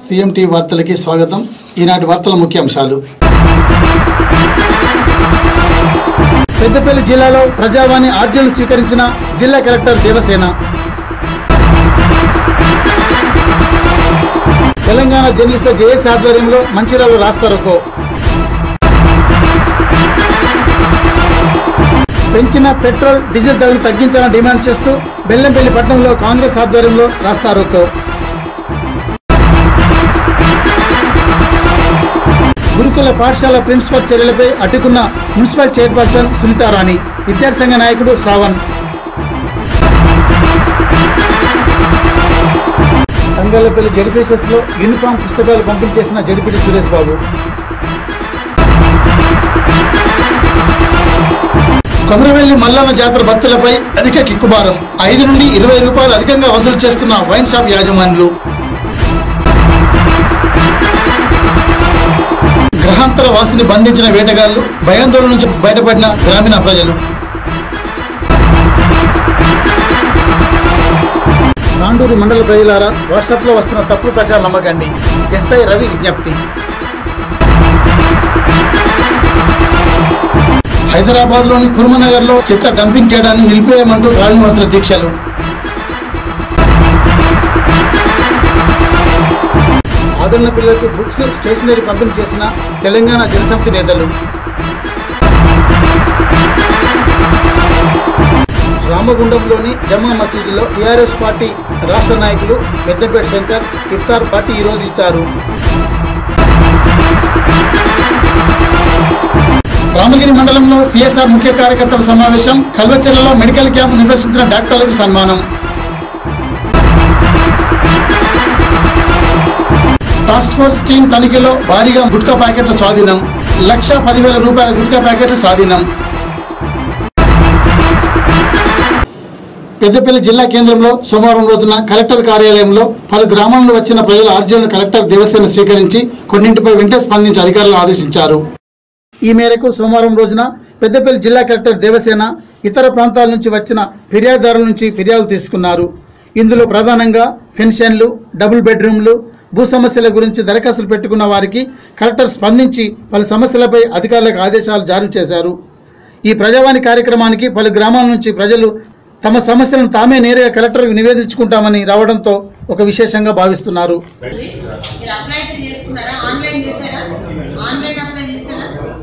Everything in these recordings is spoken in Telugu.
సీఎం టీవీ వార్తలకి స్వాగతం ఈనాటి వార్తల ముఖ్యాంశాలు పెద్దపల్లి జిల్లాలో ప్రజావాణి ఆర్జీలు స్వీకరించిన జిల్లా కలెక్టర్ దేవసేన తెలంగాణ జర్నలిస్టుల జేఏసీ ఆధ్వర్యంలో మంచిర్యాల రాస్తారోకో పెంచిన పెట్రోల్ డీజిల్ ధరలు తగ్గించాలని డిమాండ్ చేస్తూ బెల్లంపల్లి పట్టణంలో కాంగ్రెస్ ఆధ్వర్యంలో రాస్తారోకో గురుకుల పాఠశాల ప్రిన్సిపల్ చర్యలపై అడ్డుకున్న మున్సిపల్ చైర్పర్సన్ సునీతారాణి విద్యార్థి నాయకుడు శ్రావణ్ తంగళ్ళపల్లి జడిపిసెస్ లో యూనిఫామ్ పుస్తకాలు పంపిణీ చేసిన జడిపిడి సురేష్ బాబు కొమరవెల్లి మల్లన్న జాతర భక్తులపై అధిక కిక్కుబారం ఐదు నుండి ఇరవై రూపాయలు అధికంగా వసూలు చేస్తున్న వైన్ షాప్ యాజమానులు గ్రహాంతర వాసిని బంధించిన వేటగాళ్లు భయాందోళన నుంచి బయటపడిన గ్రామీణ ప్రజలు తాండూరు మండల ప్రజలారా వాట్సాప్లో వస్తున్న తప్పుడు ప్రచారం నమ్మకండి ఎస్ఐ రవి విజ్ఞప్తి హైదరాబాద్లోని కురుమనగర్లో చెత్త డంపింగ్ చేయడాన్ని నిలిపివేయమంటూ కాళీనివాసుల దీక్షలు ఆదరణ పిల్లలకు బుక్స్ స్టేషనరీ పంపిణీ చేసిన తెలంగాణ జనసమితి నేతలు రామగుండంలోని జమా మసీదులో టీఆర్ఎస్ పార్టీ రాష్ట్ర నాయకులు పెద్దపేట శంకర్ ఇఫ్తార్ పార్టీ ఈరోజు ఇచ్చారు రామగిరి మండలంలో సిఎస్ఆర్ ముఖ్య కార్యకర్తల సమావేశం కల్వచెర్లలో మెడికల్ క్యాంప్ నిర్వహించిన డాక్టర్లకు సన్మానం టాస్క్ ఫోర్స్ టీం తనిఖీలో భారీగా గుట్కా ప్యాకెట్ల స్వాధీనం లక్ష పదివేల రూపాయల గుట్కా ప్యాకెట్ల స్వాధీనం పెద్దపల్లి జిల్లా కేంద్రంలో సోమవారం రోజున కలెక్టర్ కార్యాలయంలో పలు గ్రామాల నుండి వచ్చిన ప్రజల ఆర్జీలను కలెక్టర్ దేవసేన స్వీకరించి కొన్నింటిపై వెంటనే స్పందించి అధికారులను ఆదేశించారు ఈ మేరకు సోమవారం రోజున పెద్దపల్లి జిల్లా కలెక్టర్ దేవసేన ఇతర ప్రాంతాల నుంచి వచ్చిన ఫిర్యాదుదారుల నుంచి ఫిర్యాదు తీసుకున్నారు ఇందులో ప్రధానంగా పెన్షన్లు డబుల్ బెడ్రూమ్లు భూ సమస్యల గురించి దరఖాస్తులు పెట్టుకున్న వారికి కలెక్టర్ స్పందించి పలు సమస్యలపై అధికారులకు ఆదేశాలు జారీ చేశారు ఈ ప్రజావాణి కార్యక్రమానికి పలు గ్రామాల నుంచి ప్రజలు తమ సమస్యలను తామే నేరుగా కలెక్టర్కు నివేదించుకుంటామని రావడంతో ఒక విశేషంగా భావిస్తున్నారు మీరు అప్లై అయితే చేసుకున్నారా ఆన్లైన్ చేశారా ఆన్లైన్ అప్లై చేశారా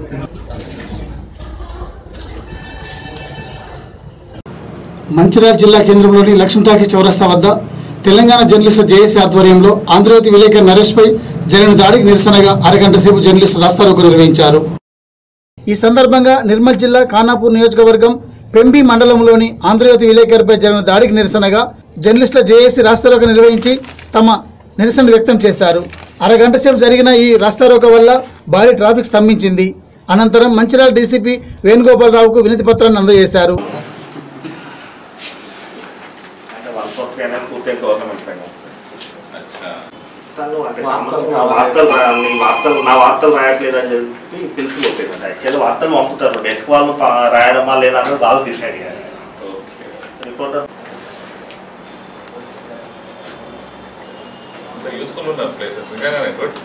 మంచిర్యాల జిల్లా కేంద్రంలోని లక్ష్మీటాకి చౌరస్తా వద్ద తెలంగాణ జర్నలిస్టు జేఏసీ ఆధ్వర్యంలో ఆంధ్రజ్యోతి విలేకరు నరేష్పై జరిగిన దాడికి నిరసనగా అరగంట సేపు జర్నలిస్టు రాస్తారోకో నిర్వహించారు ఈ సందర్భంగా నిర్మల్ జిల్లా ఖానాపూర్ నియోజకవర్గం పెంబి మండలంలోని ఆంధ్రజ్యోతి విలేకరుపై జరిగిన దాడికి నిరసనగా జర్నలిస్టుల జేఏసీ రాస్తారోకో నిర్వహించి తమ నిరసన వ్యక్తం చేశారు అరగంట సేపు జరిగిన ఈ రాస్తారోకో వల్ల భారీ ట్రాఫిక్ స్తంభించింది అనంతరం మంచిర్యాల డీసీపీ వేణుగోపాలరావుకు వినతి పత్రాన్ని అందజేశారు అంటే వన్ ఫోర్త్ అనేది పూర్తి గవర్నమెంట్ ఫైనాన్స్ अच्छा తను అంటే నా వార్తలు రా- నీ వార్తలు నా వార్తలు రాయట్లేదు అని చెప్పి పిలిచి కొట్టింది యాక్చువల్లీ వార్తలు పంపుతారు డెస్క్ వాళ్ళు ప- రాయడమా లేదా అనేది వాళ్ళు డిసైడ్ చేయాలి ఓకే రిపోర్టర్ అంత యూస్ఫుల్ ఉన్న ప్లేసెస్ నిజంగానే గుడ్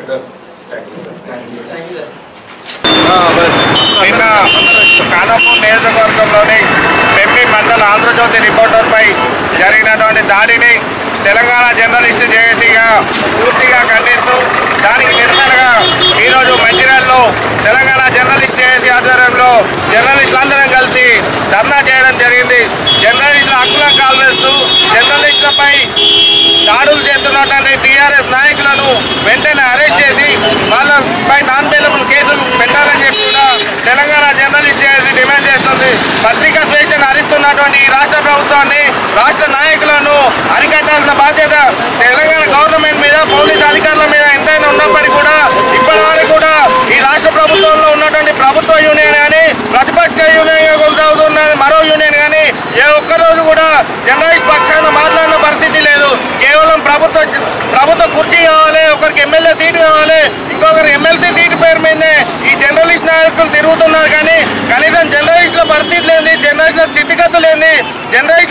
నిన్న కానపూర్ నియోజకవర్గంలోని పెంపి మండల ఆంధ్రజ్యోతి రిపోర్టర్పై జరిగినటువంటి దాడిని తెలంగాణ జర్నలిస్ట్ జేఏసీగా పూర్తిగా ఖండిస్తూ దానికి నిరసనగా ఈరోజు మంచిర్యాలలో తెలంగాణ జర్నలిస్ట్ జేఏసీ ఆధ్వర్యంలో జర్నలిస్టులందరం కలిసి ధర్నా చేయడం జరిగింది జర్నలిస్టుల హక్కులను కాల్వేస్తూ జర్నలిస్టులపై దాడులు చేస్తున్నటువంటి టీఆర్ఎస్ నాయకులను వెంటనే అరెస్ట్ చేసి వాళ్ళపై నాన్ బెయిలబుల్ కేసులు పెట్టాలని చెప్పి కూడా తెలంగాణ జర్నలిస్ట్ చేసి డిమాండ్ చేస్తుంది పత్రికా స్వేచ్ఛను హరిస్తున్నటువంటి ఈ రాష్ట్ర ప్రభుత్వాన్ని రాష్ట్ర నాయకులను అరికట్టాల్సిన బాధ్యత తెలంగాణ గవర్నమెంట్ మీద పోలీస్ అధికారుల మీద ఎంతైనా ఉన్నప్పటికీ కూడా ఇప్పటి వరకు కూడా ఈ రాష్ట్ర ప్రభుత్వంలో ఉన్నటువంటి ప్రభుత్వ యూనియన్ కానీ ప్రతిపక్ష యూనియన్ కొనసాగుతున్న మరో యూనియన్ కానీ ఏ ఒక్కరోజు కూడా జర్నలిస్ట్ పక్షాన మాట్లాడిన పరిస్థితి లేదు కేవలం ప్రభుత్వ ప్రభుత్వ కుర్చీ కావాలి ఒకరికి ఎమ్మెల్యే సీటు కావాలి ఇంకొకరు ఎమ్మెల్సీ సీటు పేరు మీదనే ఈ జర్నలిస్ట్ నాయకులు తిరుగుతున్నారు కానీ కనీసం జర్నలిస్టుల పరిస్థితి లేని జర్నలిస్టుల స్థితిగతులు ఏంది జర్నలిస్టులకు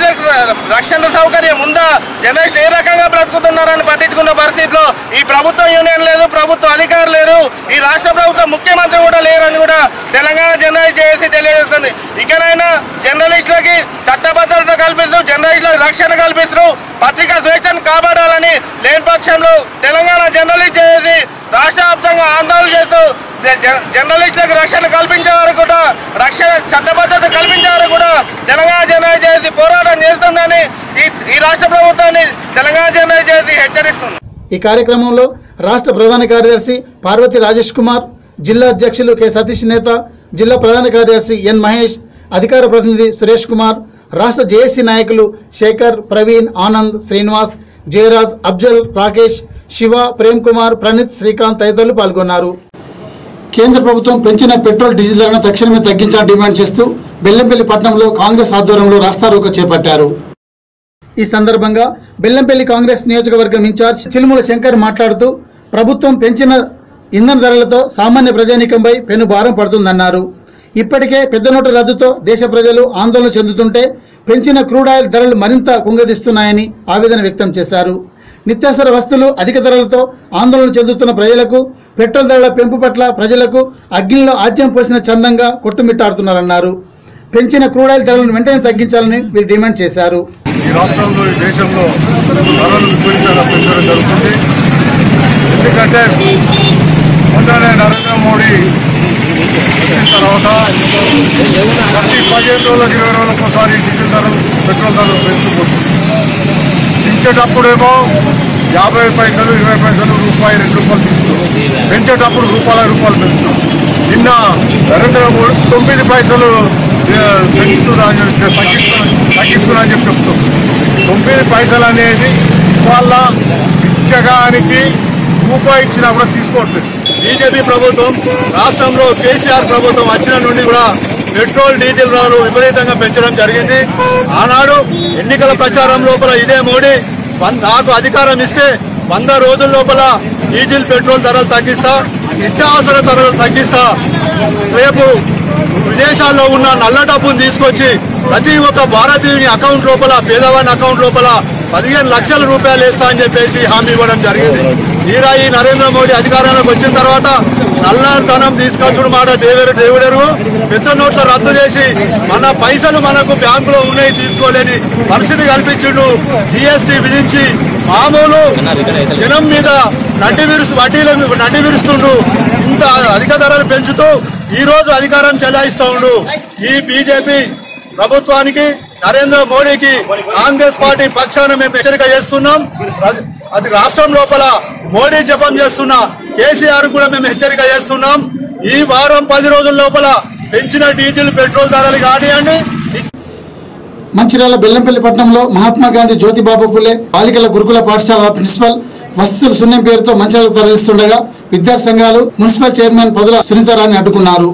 రక్షణ సౌకర్యం ఉందా జర్నలిస్టులు ఏ రకంగా బ్రతుకుతున్నారని పట్టించుకున్న పరిస్థితిలో ఈ ప్రభుత్వ యూనియన్ లేదు ప్రభుత్వ అధికారులు లేరు ఈ రాష్ట్ర ప్రభుత్వం ముఖ్యమంత్రి కూడా లేరని కూడా తెలంగాణ జర్నలిస్ట్ చేసి తెలియజేస్తుంది ఇకనైనా జర్నలిస్టులకి చట్టభద్రత కల్పిస్తూ జర్నలిస్టులకు రక్షణ కల్పిస్తూ పత్రికా స్వేచ్ఛను కాపాడాలని లేని పక్షంలో తెలంగాణ జర్నలిస్ట్ చేసి రాష్ట్ర వ్యాప్తంగా ఆందోళన చేస్తూ జ- జ- జర్నలిస్టులకు రక్షణ కల్పించే వరకు కూడా రక్షణ చట్టబద్ధత కల్పించే వరకు కూడా తెలంగాణ జర్నలిస్ట్ చేసి పోరాటం చేస్తుందని ఈ ఈ రాష్ట్ర ప్రభుత్వాన్ని తెలంగాణ జర్నలిస్ట్ చేసి హెచ్చరిస్తుంది ఈ కార్యక్రమంలో రాష్ట్ర ప్రధాన కార్యదర్శి పార్వతి రాజేష్ కుమార్ జిల్లా అధ్యక్షులు కె సతీష్ నేత జిల్లా ప్రధాన కార్యదర్శి ఎన్ మహేష్ అధికార ప్రతినిధి సురేష్ కుమార్ రాష్ట్ర జేఏసీ నాయకులు శేఖర్ ప్రవీణ్ ఆనంద్ శ్రీనివాస్ జయరాజ్ అఫ్జల్ రాకేష్ శివ ప్రేమ్ కుమార్ ప్రణీత్ శ్రీకాంత్ తదితరులు పాల్గొన్నారు కేంద్ర ప్రభుత్వం పెంచిన పెట్రోల్ డీజిల్ ధరను తక్షణమే తగ్గించాలని డిమాండ్ చేస్తూ బెల్లంపల్లి పట్టణంలో కాంగ్రెస్ ఆధ్వర్యంలో రాస్తారోకో చేపట్టారు ఈ సందర్భంగా బెల్లంపల్లి కాంగ్రెస్ నియోజకవర్గం ఇన్ఛార్జ్ చిలుముల శంకర్ మాట్లాడుతూ ప్రభుత్వం పెంచిన ఇంధన ధరలతో సామాన్య ప్రజానీకంపై పెను భారం పడుతుందన్నారు ఇప్పటికే పెద్ద నోటు రద్దుతో దేశ ప్రజలు ఆందోళన చెందుతుంటే పెంచిన క్రూడ్ ఆయిల్ ధరలు మరింత కుంగదీస్తున్నాయని ఆవేదన వ్యక్తం చేశారు నిత్యావసర వస్తువులు అధిక ధరలతో ఆందోళన చెందుతున్న ప్రజలకు పెట్రోల్ ధరల పెంపు పట్ల ప్రజలకు అగ్నిలో ఆజ్యం పోసిన చందంగా కొట్టుమిట్టాడుతున్నారన్నారు పెంచిన క్రూడ్ ఆయిల్ ధరలను వెంటనే తగ్గించాలని వీరు డిమాండ్ చేశారు ఈ రాష్ట్రంలో ఈ దేశంలో ధరలు విపరీతంగా పెంచడం జరుగుతుంది ఎందుకంటే మొన్ననే నరేంద్ర మోడీ వచ్చిన తర్వాత ప్రతి పదిహేను రోజులకు ఇరవై రోజులకు ఒకసారి డీజిల్ ధరలు పెట్రోల్ ధరలు పెంచుకుంటుంది పెంచేటప్పుడేమో యాభై పైసలు ఇరవై పైసలు రూపాయి రెండు రూపాయలు తీసుకున్నాం పెంచేటప్పుడు రూపాయల రూపాయలు పెంచుతున్నాం నిన్న నరేంద్ర మోడీ తొమ్మిది పైసలు ఆ, పెంచుతున్నా అని చెప్పి తగ్గిస్తున్నా తగ్గిస్తున్నా అని చెప్పి చెప్తున్నాం తొమ్మిది పైసలు అనేది ఇవాళ బిచ్చగానికి రూపాయి ఇచ్చినా కూడా తీసుకోవట్లేదు బీజేపీ ప్రభుత్వం రాష్ట్రంలో కేసీఆర్ ప్రభుత్వం వచ్చిన నుండి కూడా పెట్రోల్ డీజిల్ ధరలు విపరీతంగా పెంచడం జరిగింది ఆనాడు ఎన్నికల ప్రచారం లోపల ఇదే మోడీ వన్- నాకు అధికారం ఇస్తే వంద రోజుల లోపల డీజిల్ పెట్రోల్ ధరలు తగ్గిస్తా నిత్యావసర ధరలు తగ్గిస్తా రేపు విదేశాల్లో ఉన్న నల్ల డబ్బును తీసుకొచ్చి ప్రతి ఒక్క భారతీయుని అకౌంట్ లోపల పేదవాని అకౌంట్ లోపల పదిహేను లక్షల రూపాయలు వేస్తా అని చెప్పేసి హామీ ఇవ్వడం జరిగింది తీరా ఈ నరేంద్ర మోడీ అధికారంలోకి వచ్చిన తర్వాత నల్లధనం తీసుకొచ్చుడు మాట దేవేరు దేవుడెరు పెద్ద నోట్ల రద్దు చేసి మన పైసలు మనకు బ్యాంకులో ఉన్నాయి తీసుకోలేని పరిస్థితి కల్పించిండు జిఎస్టీ విధించి మామూలు జనం మీద నడ్డి విరుస్తు వడ్డీల మీద నడ్డి విరుస్తుండు ఇంత అధిక ధరలు పెంచుతూ ఈ రోజు అధికారం చెలాయిస్తా ఉండు ఈ బీజేపీ ప్రభుత్వానికి నరేంద్ర మోడీకి కాంగ్రెస్ పార్టీ పక్షాన మేము హెచ్చరిక చేస్తున్నాం అది- అది రాష్ట్రం లోపల మోడీ జపం చేస్తున్న కేసీఆర్ కూడా మేము హెచ్చరిక చేస్తున్నాం ఈ వారం పది రోజుల లోపల పెంచిన డీజిల్ పెట్రోల్ ధరలు కానివ్వండి మంచిర్యాల బెల్లంపల్లి పట్టణంలో మహాత్మా గాంధీ జ్యోతిబాబు పులే బాలికల గురుకుల పాఠశాల ప్రిన్సిపల్ వసతులు శూన్యం పేరుతో మంచిర్యాలకు తరలిస్తుండగా విద్యార్థి సంఘాలు మున్సిపల్ చైర్మన్ పదుల సునీతారాన్ని అడ్డుకున్నారు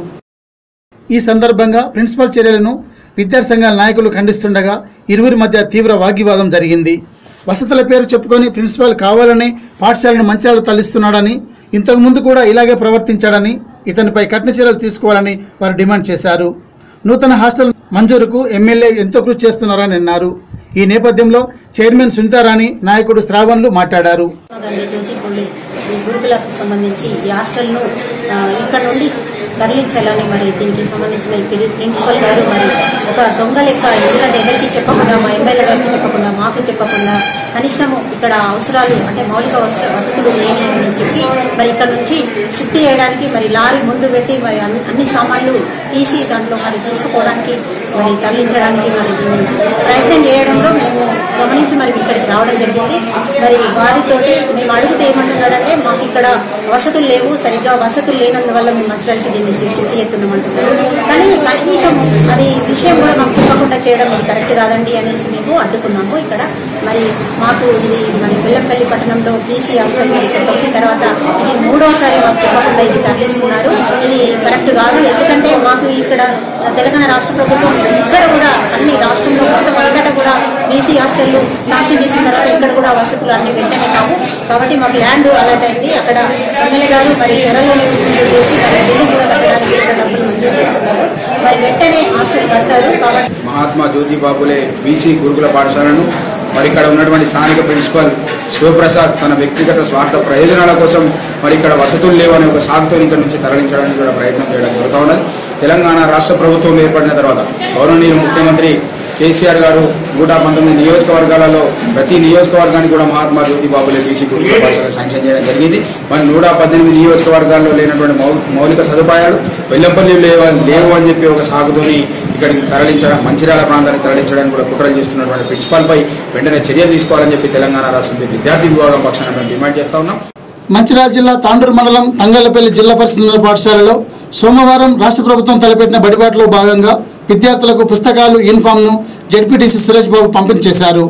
ఈ సందర్భంగా ప్రిన్సిపల్ చర్యలను విద్యార్థి సంఘాల నాయకులు ఖండిస్తుండగా ఇరువురి మధ్య తీవ్ర వాగ్వివాదం జరిగింది వసతుల పేరు చెప్పుకొని ప్రిన్సిపాల్ కావాలని పాఠశాలను మంచిర్యాలకు తరలిస్తున్నాడని ఇంతకు ముందు కూడా ఇలాగే ప్రవర్తించాడని ఇతనిపై కఠిన చర్యలు తీసుకోవాలని వారు డిమాండ్ చేశారు నూతన హాస్టల్ మంజూరుకు ఎమ్మెల్యే ఎంతో కృషి చేస్తున్నారని అన్నారు ఈ నేపథ్యంలో చైర్మన్ సునీతారాణి నాయకుడు శ్రావణ్లు మాట్లాడారు గాంధీ జ్యోతి పుల్లి ఈ గురుకులకు సంబంధించి ఈ హాస్టల్ను ఆ, ఇక్కడ నుండి తరలించాలని మరి దీనికి సంబంధించిన ఈ ప్రి- ప్రిన్సిపల్ గారు మరి ఒక దొంగ లెక్క ఎందుకంటే ఎవరికి చెప్పకుండా మా ఎమ్మెల్యే గారికి చెప్పకుండా మాకు చెప్పకుండా కనీసము ఇక్కడ అవసరాలు అంటే మౌలిక వస- వసతులు లేని అని చెప్పి మరి ఇక్కడ నుంచి షిఫ్ట్ చేయడానికి మరి లారీ ముందు పెట్టి మరి అన్ని అన్ని సామాన్లు తీసి దాంట్లో మరి తీసుకుపోవడానికి మరి తరలించడానికి మరి దీన్ని ప్రయత్నం చేయడంలో మేము గమనించి మరి ఇక్కడికి రావడం జరిగింది మరి వారితోటి మేము అడిగితే ఏమంటున్నారంటే మాకు ఇక్కడ వసతులు లేవు సరిగ్గా వసతులు లేనందువల్ల మేము మంచిరాలకి దీన్ని శిక్షించి ఎత్తున్నామంటున్నారు కానీ కనీసం అది విషయం కూడా మాకు చెప్పకుండా చేయడం ఇది కరెక్ట్ కాదండి అనేసి మేము అడ్డుకున్నాము ఇక్కడ మరి మాకు ఇది మరి బెల్లంపల్లి పట్టణంలో బీసీ హాస్టల్ మరి ఇక్కడికి వచ్చిన తర్వాత ఇది మూడోసారి మాకు చెప్పకుండా ఇది తరలిస్తున్నారు ఇది కరెక్ట్ కాదు ఎందుకంటే మాకు ఇక్కడ తెలంగాణ రాష్ట్ర ప్రభుత్వం ఇక్కడ కూడా అన్ని రాష్ట్రంలో మొత్తం అంతటా కూడా బీసీ హాస్టల్ సాంక్షన్ చేసిన తర్వాత ఇక్కడ కూడా వసతులు అన్ని వెంటనే కావు కాబట్టి మాకు ల్యాండ్ అలర్ట్ అయింది అక్కడ ఎమ్మెల్యే గారు మరి త్వరలోనే మంజూరు చేసి మరి బిల్డింగ్ కూడా కట్టడానికి ఇక్కడ డబ్బులు మంజూరు చేస్తున్నారు మరి వెంటనే హాస్టల్ కడతారు కాబట్టి మహాత్మా జ్యోతి బాబులే బీసీ గురుకుల పాఠశాలను మరి ఇక్కడ ఉన్నటువంటి స్థానిక ప్రిన్సిపల్ శివప్రసాద్ తన వ్యక్తిగత స్వార్థ ప్రయోజనాల కోసం మరి ఇక్కడ వసతులు లేవనే ఒక సాగుతో ఇక్కడ నుంచి తరలించడానికి కూడా ప్రయత్నం చేయడం జరుగుతూ ఉన్నది తెలంగాణ రాష్ట్ర ప్రభుత్వం ఏర్పడిన తర్వాత గౌరవనీయులు ముఖ్యమంత్రి కేసీఆర్ గారు నూట పంతొమ్మిది నియోజకవర్గాలలో ప్రతి నియోజకవర్గానికి కూడా మహాత్మా జ్యోతి బాబులే బీసీ గురుకుల పాఠశాల శాంక్షన్ చేయడం జరిగింది మరి నూట పద్దెనిమిది నియోజకవర్గాల్లో లేనటువంటి మౌ- మౌలిక సదుపాయాలు వెల్లంపల్లి లేవు లేవు అని చెప్పి ఒక సాగుతోని ఇక్కడికి తరలించడం మంచిర్యాల ప్రాంతానికి తరలించడానికి కూడా కుట్రలు చేస్తున్నటువంటి ప్రిన్సిపాల్ పై వెంటనే చర్యలు తీసుకోవాలని చెప్పి తెలంగాణ రాష్ట్ర విద్యార్థి విభాగం పక్షాన మేము డిమాండ్ చేస్తా ఉన్నాం మంచిర్యాల జిల్లా తాండూరు మండలం తంగళ్లపల్లి జిల్లా పరిషత్ ఉన్నత పాఠశాలలో సోమవారం రాష్ట్ర ప్రభుత్వం తలపెట్టిన బడిబాటలో భాగంగా విద్యార్థులకు పుస్తకాలు యూనిఫామ్ను జడ్పీటీసీ సురేష్ బాబు పంపిణీ చేశారు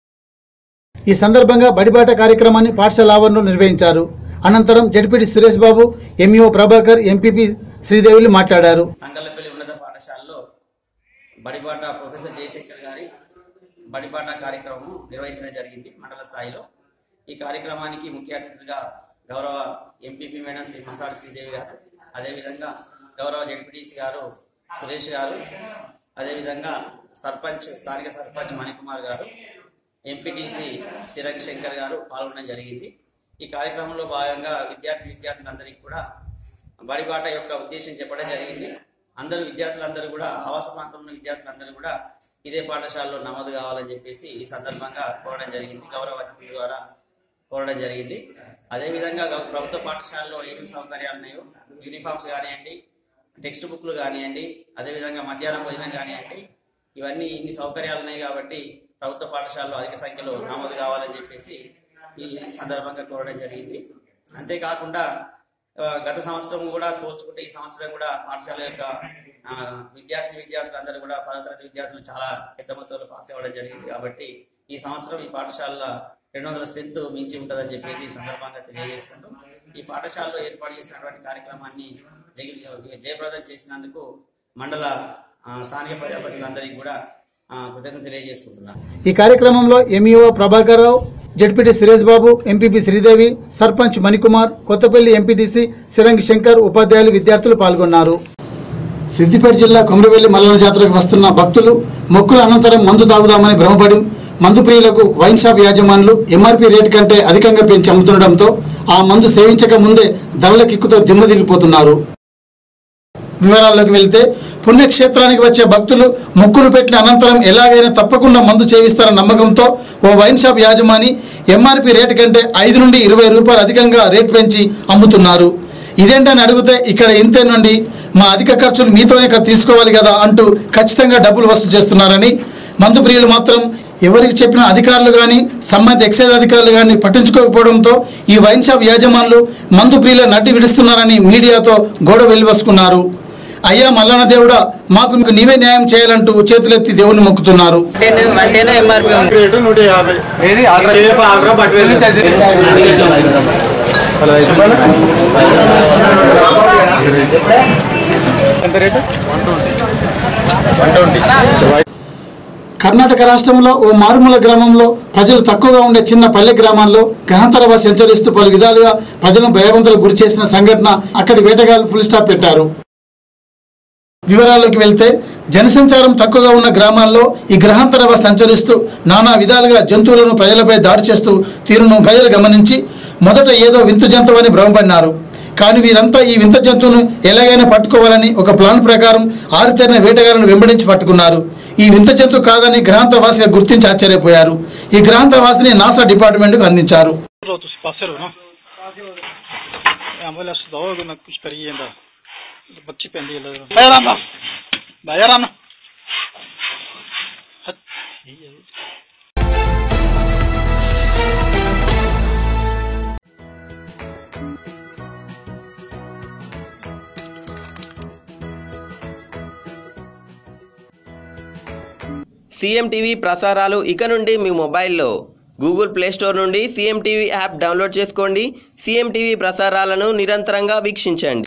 ఈ సందర్భంగా బడిబాట కార్యక్రమాన్ని పాఠశాల ఆవరణలో నిర్వహించారు అనంతరం ZPT Suresh Babu MEO Prabhakar MPP Sreedevulu మాట్లాడారు తంగలపల్లి ఉన్నత పాఠశాలలో బడిబాట ప్రొఫెసర్ జయశంకర్ గారి బడిబాట కార్యక్రమం నిర్వహించడం జరిగింది మండల స్థాయిలో ఈ కార్యక్రమానికి ముఖ్య అతిథిగా గౌరవ ఎంపీపీ మేడం శ్రీ మసాడి శ్రీదేవి గారు అదేవిధంగా గౌరవ జడ్పీటీసీ గారు సురేష్ గారు అదేవిధంగా సర్పంచ్ స్థానిక సర్పంచ్ మణికుమార్ గారు ఎంపీటీసీ సిరంగ్ శంకర్ గారు పాల్గొనడం జరిగింది ఈ కార్యక్రమంలో భాగంగా విద్యార్థి విద్యార్థులందరికీ కూడా బడిబాట యొక్క ఉద్దేశం చెప్పడం జరిగింది అందరూ విద్యార్థులందరూ కూడా ఆవాస ప్రాంతంలో ఉన్న విద్యార్థులందరూ కూడా ఇదే పాఠశాలలో నమోదు కావాలని చెప్పేసి ఈ సందర్భంగా కోరడం జరిగింది గౌరవ అతిథుల ద్వారా కోరడం జరిగింది అదేవిధంగా గౌ- ప్రభుత్వ పాఠశాలలో ఏమేమి సౌకర్యాలు ఉన్నాయో యూనిఫామ్స్ కానివ్వండి టెక్స్ట్ బుక్లు కానివ్వండి అదేవిధంగా మధ్యాహ్నం భోజనం కానివ్వండి ఇవన్నీ ఇన్ని సౌకర్యాలు ఉన్నాయి కాబట్టి ప్రభుత్వ పాఠశాలలో అధిక సంఖ్యలో నమోదు కావాలని చెప్పేసి ఈ సందర్భంగా కోరడం జరిగింది అంతేకాకుండా ఆ, గత సంవత్సరం కూడా పోల్చుకుంటే ఈ సంవత్సరం కూడా పాఠశాల యొక్క ఆ, విద్యార్థి విద్యార్థులందరూ కూడా పదో తరగతి విద్యార్థులు చాలా పెద్ద మొత్తంలో పాస్ అవ్వడం జరిగింది కాబట్టి ఈ సంవత్సరం ఈ పాఠశాల రెండు వందల స్ట్రెంత్ మించి ఉంటుందని చెప్పేసి ఈ సందర్భంగా తెలియజేసుకుంటూ ఈ పాఠశాలలో ఏర్పాటు చేసినటువంటి కార్యక్రమాన్ని జగి- జయప్రదం చేసినందుకు మండల ఆ, స్థానిక ప్రజాప్రతినిధులందరికీ కూడా ఆ, కృతజ్ఞతలు తెలియజేసుకుంటున్నాను ఈ కార్యక్రమంలో MEO Prabhakar Rao ZPT Suresh Babu MPP Sridevi sarpanch Manikumar Kothapalli MPTC Sirangi Shankar ఉపాధ్యాయులు విద్యార్థులు పాల్గొన్నారు సిద్దిపేట జిల్లా కొమరవెల్లి మల్లన జాతరకు వస్తున్న భక్తులు మొక్కుల అనంతరం మందు తాగుదామని భ్రమపడి మందు ప్రియులకు వైన్ షాప్ యాజమానులు ఎంఆర్పీ రేటు కంటే అధికంగా పెంచి అమ్ముతుండటంతో ఆ మందు సేవించక ముందే ధరల కిక్కుతో దిమ్మదిరిగిపోతున్నారు వివరాల్లోకి వెళ్తే పుణ్యక్షేత్రానికి వచ్చే భక్తులు మొక్కులు పెట్టిన అనంతరం ఎలాగైనా తప్పకుండా మందు చేయిస్తారన్న నమ్మకంతో ఓ వైన్ షాప్ యాజమాని ఎంఆర్పి రేటు కంటే ఐదు నుండి ఇరవై రూపాయలు అధికంగా రేట్ పెంచి అమ్ముతున్నారు ఇదేంటని అడిగితే ఇక్కడ ఇంతే నుండి మా అధిక ఖర్చులు మీతోనే కదా తీసుకోవాలి కదా అంటూ ఖచ్చితంగా డబ్బులు వసూలు చేస్తున్నారని మందు ప్రియులు మాత్రం ఎవరికి చెప్పిన అధికారులు కానీ సంబంధిత ఎక్సైజ్ అధికారులు కానీ పట్టించుకోకపోవడంతో ఈ వైన్ షాప్ యాజమానులు మందు ప్రియుల నడ్డి విడుస్తున్నారని మీడియాతో గొడవ వెలివసుకున్నారు అయ్యా మల్లన్న దేవుడా మాకు నీవే న్యాయం చేయాలంటూ చేతులెత్తి దేవుని మొక్కుతున్నారు కర్ణాటక రాష్ట్రంలో ఓ మారుమూల గ్రామంలో ప్రజలు తక్కువగా ఉండే చిన్న పల్లె గ్రామాల్లో గహంతరవ సంచరిస్తూ పలు విధాలుగా ప్రజలను భయవంతులకు గురి చేసిన సంఘటన అక్కడి వేటగాళ్లు ఫుల్ స్టాప్ పెట్టారు వివరాల్లోకి వెళ్తే జనసంచారం తక్కువగా ఉన్న గ్రామాల్లో ఈ గ్రహాంతరవ సంచరిస్తూ నానా విధాలుగా జంతువులను ప్రజలపై దాడి చేస్తూ తీరును ప్రజలు గమనించి మొదట ఏదో వింత జంతువు అని భ్రమపడినారు కానీ వీరంతా ఈ వింత జంతువును ఎలాగైనా పట్టుకోవాలని ఒక ప్లాన్ ప్రకారం ఆరుతేరిన వేటగాళ్లను వెంబడించి పట్టుకున్నారు ఈ వింత జంతువు కాదని గ్రహాంతవాసిగా గుర్తించి ఆశ్చర్యపోయారు ఈ గ్రహాంతవాసిని నాసా డిపార్ట్మెంట్కు అందించారు ਤੁਸੀਂ ਪਾਸੇ ਰਹੋ ਨਾ ਐਂਬੂਲੈਂਸ ਦਓਗੇ ਨਾ ਕੁਝ ਕਰੀ ਜਾਂਦਾ ਬੱਚੀ ਪੈਂਦੀ ਹੈ ਬੈਰਾਂ ਨਾ ਬੈਰਾਂ ਨਾ సీఎం టీవీ ప్రసారాలు ఇక నుండి మీ మొబైల్లో గూగుల్ ప్లే స్టోర్ నుండి సీఎం టీవీ యాప్ డౌన్లోడ్ చేసుకోండి సీఎం టీవీ ప్రసారాలను నిరంతరంగా వీక్షించండి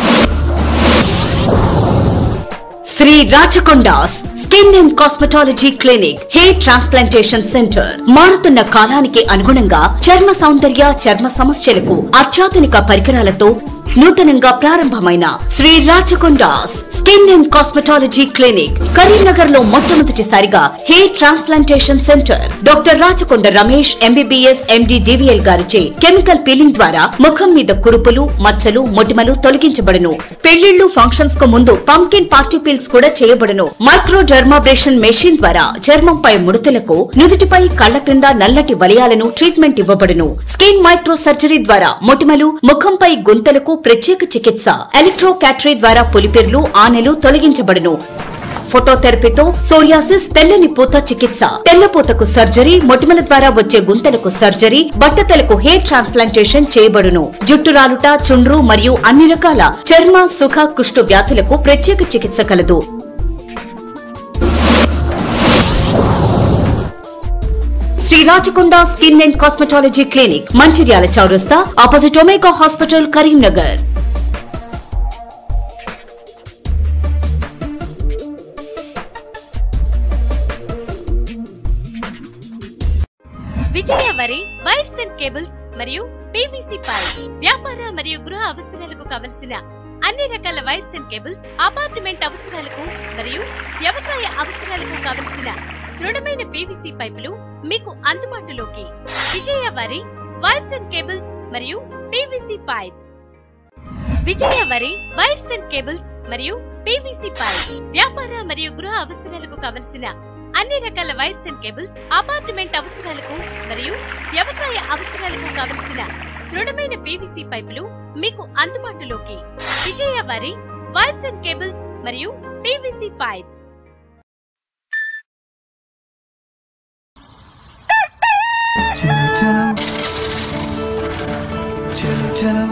Shri Rachakondas skin and cosmetology clinic hair transplantation centre మారుతున్న కాలానికి అనుగుణంగా చర్మ సౌందర్య చర్మ సమస్యలకు అత్యాధునిక పరికరాలతో నూతనంగా ప్రారంభమైన Shri Rachakondas skin and cosmetology clinic Karimnagar లో మొట్టమొదటిసారిగా hair transplantation centre doctor Rachakonda Ramesh MBBS MD DVL గారిచే కెమికల్ పీలింగ్ ద్వారా ముఖం మీద కురుపులు మచ్చలు మొటిమలు తొలగించబడును పెళ్లిళ్లు ఫంక్షన్స్ కు ముందు పంకిన్ పార్టీ పీల్స్ కూడా చేయబడును మైక్రో డర్మాబ్రేషన్ మెషిన్ ద్వారా చర్మంపై ముడతలకు నుదుటిపై కళ్ల క్రింద నల్లటి వలయాలను ట్రీట్మెంట్ ఇవ్వబడును స్కిన్ మైక్రో సర్జరీ ద్వారా మొటిమలు ముఖంపై గుంతలకు ప్రత్యేక చికిత్స ఎలక్ట్రో క్యాటరీ ద్వారా పులిపెర్లు ఆనెలు తొలగించబడును ఫోటోథెరపీతో సోరియాసిస్ తెల్లని పూత చికిత్స తెల్లపూతకు సర్జరీ మొటిమల ద్వారా వచ్చే గుంతలకు సర్జరీ బట్టతలకు హెయిర్ ట్రాన్స్ప్లాంటేషన్ చేయబడును జుట్టు రాలుట చుండ్రు మరియు అన్ని రకాల చర్మ సుఖ కుష్టు వ్యాధులకు ప్రత్యేక చికిత్స కలదు Shri Rachakonda skin and cosmetology clinic Mancherial చౌరస్తా opposite Omega hospital Karimnagar Vijaya వరి వైర్స్ అండ్ కేబుల్స్ మరియు పీవీసీ పైప్ వ్యాపార మరియు గృహ అవసరాలకు కావలసిన అన్ని రకాల వైర్స్ అండ్ కేబుల్స్ అపార్ట్మెంట్ అవసరాలకు మరియు వ్యవసాయ అవసరాలకు కావలసిన దృఢమైన పీవీసీ పైపులు మీకు అందుబాటులోకి విజయ వరి వైర్స్ అండ్ కేబుల్స్ మరియు పీవీసీ పైప్ విజయ వరి వైర్స్ అండ్ కేబుల్స్ మరియు పీవీసీ పైప్ వ్యాపార మరియు గృహ అవసరాలకు కావలసిన అన్ని రకాల వైర్స్ అండ్ కేబుల్స్ అపార్ట్మెంట్ అవసరాలకు మరియు వ్యవసాయ అవసరాలకు కావలసిన దృఢమైన పీవీసీ పైపులు మీకు అందుబాటులోకి విజయ వరి వైర్స్ అండ్ కేబుల్స్ మరియు పీవీసీ పైప్ చలో చలో చలో చలో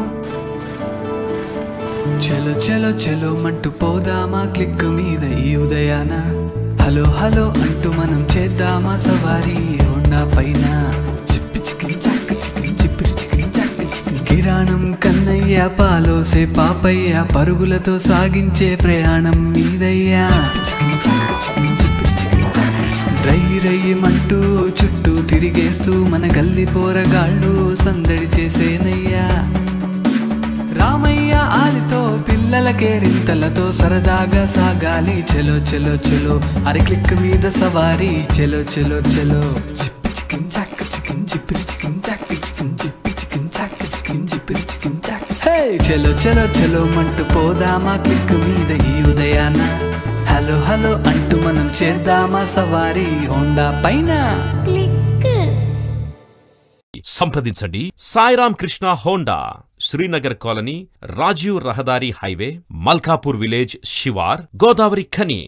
చలో చలో చలో మంటూ పోదామా క్లిక్ మీద ఈ ఉదయాన హలో హలో అంటూ మనం చేద్దామా సవారీ హోండా పైన చిప్పి చికిన్ చాక్ చికిన్ చిప్పిరి చికిన్ చాక్ చికిన్ కిరాణం కన్నయ్య పాలోసే పాపయ్య పరుగులతో సాగించే ప్రయాణం మీదయ్యా చికిన్ చాక్ చికిన్ చిప్పిరి చికిన్ చాక్ రై రయ్యమంటూ చుట్టూ తిరిగేస్తూ మన గల్లి పోరగాళ్ళు సందడి చేసేనయ్యా రామయ్య ఆలితో పిల్లలకే రింతలతో సరదాగా సాగాలి చెలో చెలో చెలో అరి క్లిక్ మీద సవారీ చెలో చెలో చెలో చిప్పి చికిన్ చాక్ చికిన్ చిప్పిరి చికిన్ చాక్ చికిన్ చిప్పి చికిన్ చాక్ చికిన్ చిప్పిరి చికిన్ చాక్ హే చెలో చెలో చెలో మంటూ పోదామా క్లిక్ మీద ఈ ఉదయాన హలో హలో అంటూ మనం చేద్దామా సవారీ హోండా పైన సంప్రదించండి సాయిరామ్ కృష్ణ హోండా శ్రీనగర్ కాలనీ రాజీవ్ రహదారి హైవే మల్కాపూర్ విలేజ్ శివార్ గోదావరి ఖని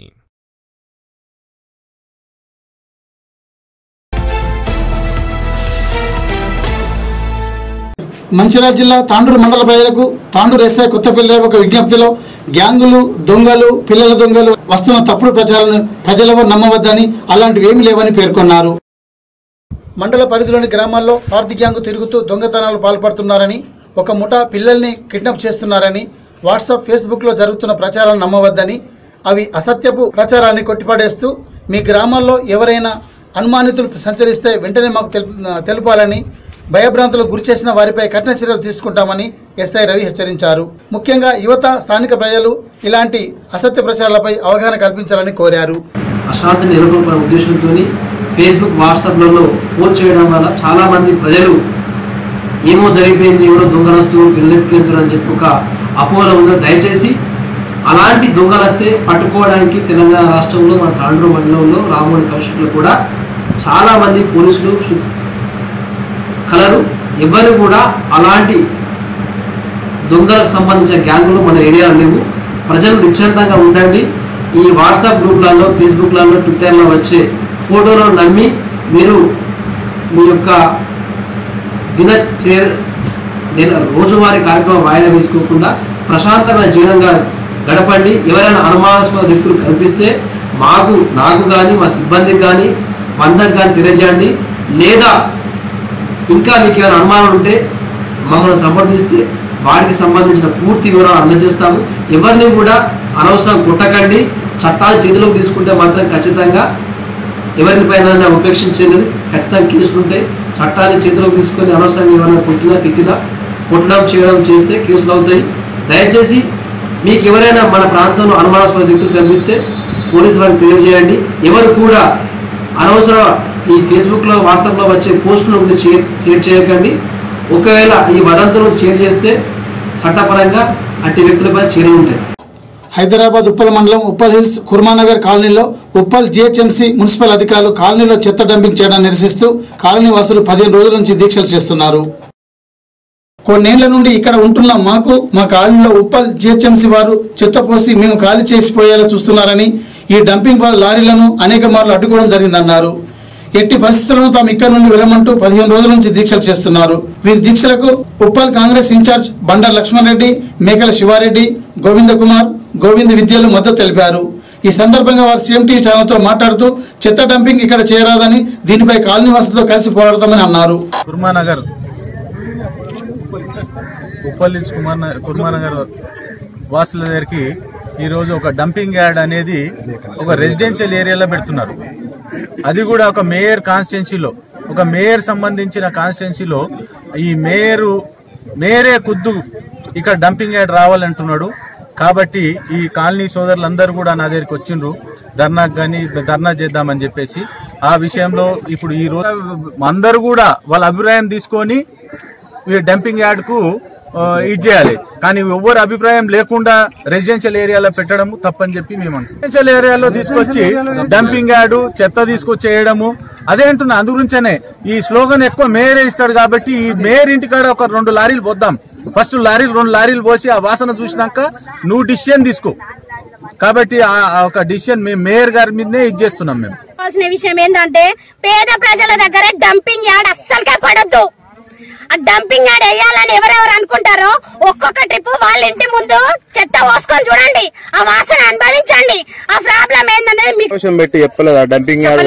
మంచిర్యాల జిల్లా తాండూరు మండల ప్రజలకు తాండూరు ఎస్ఐ కొత్తపల్లి ఒక విజ్ఞప్తిలో గ్యాంగులు దొంగలు పిల్లల దొంగలు వస్తున్న తప్పుడు ప్రచారాలను ప్రజలెవరు నమ్మవద్దని అలాంటివి ఏమీ లేవని పేర్కొన్నారు మండల పరిధిలోని గ్రామాల్లో పార్టీ గ్యాంగు తిరుగుతూ దొంగతనాలు పాల్పడుతున్నారని ఒక ముఠా పిల్లల్ని కిడ్నాప్ చేస్తున్నారని వాట్సాప్ ఫేస్బుక్లో జరుగుతున్న ప్రచారాలను నమ్మవద్దని అవి అసత్యపు ప్రచారాన్ని కొట్టిపడేస్తూ మీ గ్రామాల్లో ఎవరైనా అనుమానితులు సంచరిస్తే వెంటనే మాకు తెలుపు తెలుపాలని భయభ్రాంతులకు గురి చేసిన వారిపై కఠిన చర్యలు తీసుకుంటామని ఎస్ఐ రవి హెచ్చరించారు ముఖ్యంగా యువత స్థానిక ప్రజలు ఇలాంటి అసత్య ప్రచారాలపై అవగాహన కల్పించాలని కోరారు అశాంతి నెలకొల్పే ఉద్దేశంతో ఫేస్బుక్ వాట్సాప్లలో పోస్ట్ చేయడం వల్ల చాలామంది ప్రజలు ఏమో జరిగిపోయింది ఎవరో దొంగలస్తు పిల్లెత్తుకెళ్తారు అని చెప్పి ఒక అపోహ ఉందో దయచేసి అలాంటి దొంగలస్తే పట్టుకోవడానికి తెలంగాణ రాష్ట్రంలో మన తాండ్రు మండలంలో రామోడి కౌశిక్లో కూడా చాలామంది పోలీసులు సు- కలరు ఎవరు కూడా అలాంటి దొంగలకు సంబంధించిన గ్యాంగులు మన ఏరియాలో లేవు ప్రజలు నిశ్చంతంగా ఉండండి ఈ వాట్సాప్ గ్రూప్లలో ఫేస్బుక్లలో ట్విట్టర్లో వచ్చే ఫోటోలను నమ్మి మీరు మీ యొక్క దిన చే- నెల రోజువారీ కార్యక్రమం వాయిదా వేసుకోకుండా ప్రశాంతమైన జీవనంగా గడపండి ఎవరైనా అనుమానాస్పద వ్యక్తులు కనిపిస్తే మాకు నాకు కానీ మా సిబ్బందికి కానీ బంధం కానీ తెలియజేయండి లేదా ఇంకా మీకు ఏమైనా అనుమానాలు ఉంటే మమ్మల్ని సంప్రదిస్తే వాటికి సంబంధించిన పూర్తి వివరాలు అందజేస్తాము ఎవరిని కూడా అనవసరం కొట్టకండి చట్టాలు చేతిలోకి తీసుకుంటే మాత్రం ఖచ్చితంగా ఎవరిని పైన ఉపేక్షించేది ఖచ్చితంగా కేసులు ఉంటాయి చట్టాన్ని చేతిలోకి తీసుకొని అనవసరంగా ఏమైనా కొట్టినా తిట్టినా కొట్టడం చేయడం చేస్తే కేసులు అవుతాయి దయచేసి మీకు ఎవరైనా మన ప్రాంతంలో అనుమానాస్పద వ్యక్తులు కనిపిస్తే పోలీసు వారికి తెలియజేయండి ఎవరు కూడా అనవసర ఈ ఫేస్బుక్లో వాట్సాప్లో వచ్చే పోస్టులను షేర్ షేర్ చేయకండి ఒకవేళ ఈ వదంతులను షేర్ చేస్తే చట్టపరంగా అట్టి వ్యక్తులపై చర్యలు ఉంటాయి హైదరాబాద్ ఉప్పల్ మండలం ఉప్పల్ హిల్స్ కుర్మానగర్ కాలనీలో ఉప్పల్ జిహెచ్ఎంసీ మున్సిపల్ అధికారులు కాలనీలో చెత్త డంపింగ్ చేయడాన్ని నిరసిస్తూ కాలనీ వాసులు పదిహేను రోజుల నుంచి దీక్షలు చేస్తున్నారు కొన్నేళ్ల నుండి ఇక్కడ ఉంటున్న మాకు మా కాలనీలో ఉప్పల్ జిహెచ్ఎంసీ వారు చెత్త పోసి మేము ఖాళీ చేసిపోయేలా చూస్తున్నారని ఈ డంపింగ్ వాళ్ళ లారీలను అనేక మార్లు అడ్డుకోవడం జరిగిందన్నారు ఎట్టి పరిస్థితులను తాము ఇక్కడ నుండి వెళ్ళమంటూ పదిహేను రోజుల నుంచి దీక్షలు చేస్తున్నారు వీరి దీక్షలకు ఉప్పల్ కాంగ్రెస్ ఇన్ఛార్జ్ బండారు లక్ష్మణ్ రెడ్డి మేకల శివారెడ్డి గోవింద కుమార్ గోవింద్ విద్యలు మద్దతు తెలిపారు ఈ సందర్భంగా వారు సీఎం టీవీ ఛానల్తో మాట్లాడుతూ చెత్త డంపింగ్ ఇక్కడ చేయరాదని దీనిపై కాలనీ వాసులతో కలిసి పోరాడతామని అన్నారు కుర్మానగర్ ఉప్పల్ హిల్స్ కుమార్ కుర్మానగర్ వాసుల దగ్గరికి ఈరోజు ఒక డంపింగ్ యార్డ్ అనేది ఒక రెసిడెన్షియల్ ఏరియాలో పెడుతున్నారు అది కూడా ఒక మేయర్ కాన్స్టిట్యున్సీలో ఒక మేయర్ సంబంధించిన కాన్స్టిట్యున్సీలో ఈ మేయరు మేయరే ఖుద్దు ఇక్కడ డంపింగ్ యార్డ్ రావాలంటున్నాడు కాబట్టి ఈ కాలనీ సోదరులందరూ కూడా నా దగ్గరికి వచ్చిండ్రు ధర్నాకు కానీ ధర్నా చేద్దామని చెప్పేసి ఆ విషయంలో ఇప్పుడు ఈ రోజు అందరూ కూడా వాళ్ళ అభిప్రాయం తీసుకొని ఈ డంపింగ్ యార్డ్ కు ఆ, ఇది చేయాలి కానీ ఎవ్వరు అభిప్రాయం లేకుండా రెసిడెన్షియల్ ఏరియాలో పెట్టడం తప్పని చెప్పి మేము అంటున్నాం రెసిడెన్షియల్ ఏరియాలో తీసుకొచ్చి డంపింగ్ యార్డు చెత్త తీసుకొచ్చి చేయడము అదే అంటున్నా అందు గురించనే ఈ స్లోగన్ ఎక్కువ మేయరే ఇస్తాడు కాబట్టి ఈ మేయర్ ఇంటికాడ ఒక రెండు లారీలు పోద్దాం ఫస్ట్ లారీలు రెండు లారీలు పోసి ఆ వాసన చూసినాక నువ్వు డిసిషన్ తీసుకో కాబట్టి ఆ- ఆ ఒక డిసిషన్ మేము మేయర్ గారి మీదనే ఇది చేస్తున్నాం మేము కావాల్సిన విషయం ఏంటంటే పేద ప్రజల దగ్గర డంపింగ్ యార్డ్ అస్సలకే పడద్దు ఆ డంపింగ్ యార్డ్ వేయాలని ఎవరెవరు అనుకుంటారో ఒక్కొక్క ట్రిప్ వాళ్ళ ఇంటి ముందు చెత్త పోసుకొని చూడండి ఆ వాసన అనుభవించండి ఆ ప్రాబ్లం ఏంటనేది మీకు కోసం పెట్టి చెప్పలేదా డంపింగ్ యార్డ్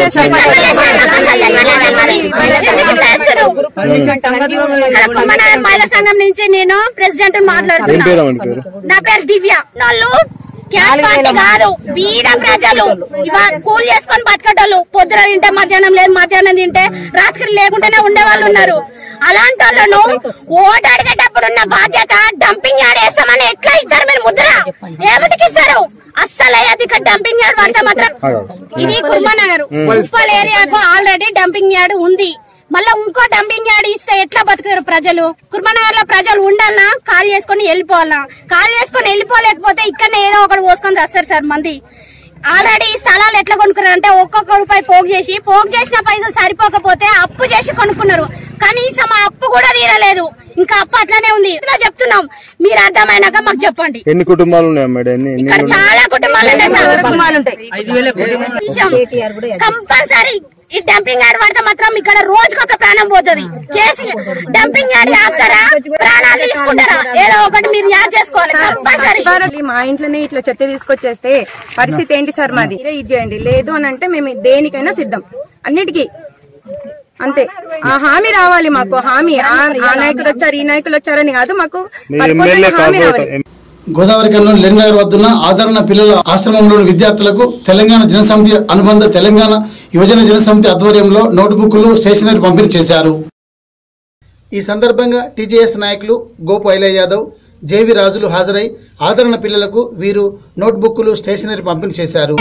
కుమ్మనగర్ మహిళా సంఘం నుంచి నేను ప్రెసిడెంట్ ఏం మాట్లాడుతున్నా పేరు అమ్మని పేరు నా పేరు దివ్య వాళ్ళు క్యాష్ పార్టీ కాదు బీద ప్రజలు ఇవాళ కూలి చేసుకొని బతకటోళ్ళు పొద్దున తింటే మధ్యాహ్నం లేదు మధ్యాహ్నం తింటే రాత్రి లేకుండానే ఉండే వాళ్ళు ఉన్నారు అలాంటి వాళ్ళను ఓటు అడిగేటప్పుడు ఉన్న బాధ్యత డంపింగ్ యార్డ్ వేస్తామని ఎట్లా ఇద్దరు మీరు ముద్ర ఏమిటికి ఇస్తారు అస్సలు అది ఇక్కడ డంపింగ్ యార్డ్ పడితే మాత్రం ఇది కుర్మనగర్ మ్మ్. ఉప్పల్ ఏరియాకు ఆల్రెడీ డంపింగ్ యార్డ్ ఉంది మళ్ళా ఇంకో డంపింగ్ యార్డ్ ఇస్తే ఎట్లా బతుకుతారు ప్రజలు కుర్మనగర్ లో ప్రజలు ఉండాలన్నా కాల్ చేసుకొని వెళ్ళిపోవాలా కాల్ చేసుకొని వెళ్ళిపోలేకపోతే ఇక్కడనే ఏదో ఒకటి పోసుకొని వస్తారు సార్ మంది ఆల్రెడీ ఈ స్థలాలు ఎట్లా కొనుక్కున్నారు అంటే ఒక్కొక్క రూపాయి పోగు చేసి పోగు చేసిన పైసలు సరిపోకపోతే అప్పు చేసి కొనుక్కున్నారు కనీసం ఆ అప్పు కూడా తీరలేదు ఇంకా అప్పు అట్లనే ఉంది ఇట్లా చెప్తున్నాం మీరు అర్థమైనాక మాకు చెప్పండి ఎన్ని కుటుంబాలు ఉన్నాయి మేడం ఎన్ని ఎన్ని ఇక్కడ ఉన్నాయి? చాలా కుటుంబాలు ఉన్నాయి సార్ కుటుంబాలు ఉంటాయి విషయం కంపల్సరీ ఈ డంపింగ్ యార్డ్ పడితే మాత్రం ఇక్కడ రోజుకొక ప్రాణం పోతుంది కేసు డంపింగ్ యార్డ్ ఆపుతారా ప్రాణాలు తీసుకుంటారా ఏదో ఒకటి మీరు యాడ్ చేసుకోవాలి కంపల్సరీ మళ్ళీ మా ఇంట్లోనే ఇట్లా చెత్త తీసుకొచ్చేస్తే పరిస్థితి ఏంటి సార్ మాది మీరే ఇది చేయండి లేదు అని అంటే మేము దేనికైనా సిద్ధం అన్నిటికీ అంతే ఆ హామీ రావాలి మాకు హామీ ఆ ఆ నాయకులు వచ్చారు ఈ నాయకులు వచ్చారని కాదు మాకు మీ పరిపూర్ణ ఎమ్మెల్యే హామీ రావాలి కార్పొరేటర్ గోదావరి కన్నం లెంగనగర్ వద్దున్న ఆదరణ పిల్లల ఆశ్రమంలోని విద్యార్థులకు తెలంగాణ జనసమితి అనుబంధ తెలంగాణ యువజన జనసమితి ఆధ్వర్యంలో నోట్బుక్లు స్టేషనరీ పంపిణీ చేశారు ఈ సందర్భంగా టీజేఎస్ నాయకులు గోపు ఐలయ్య యాదవ్ జేవి రాజులు హాజరై ఆదరణ పిల్లలకు వీరు నోట్బుక్లు స్టేషనరీ పంపిణీ చేశారు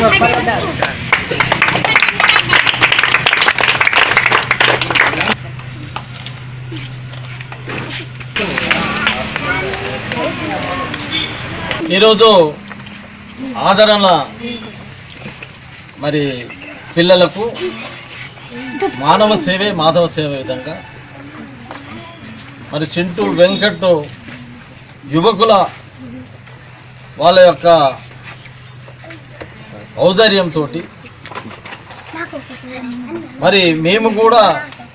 ఈరోజు ఆదరణ మరి పిల్లలకు మానవ సేవే మాధవ సేవ విధంగా మరి చింటూ వెంకట్ యువకుల వాళ్ళ యొక్క ఔదార్యంతో మరి మేము కూడా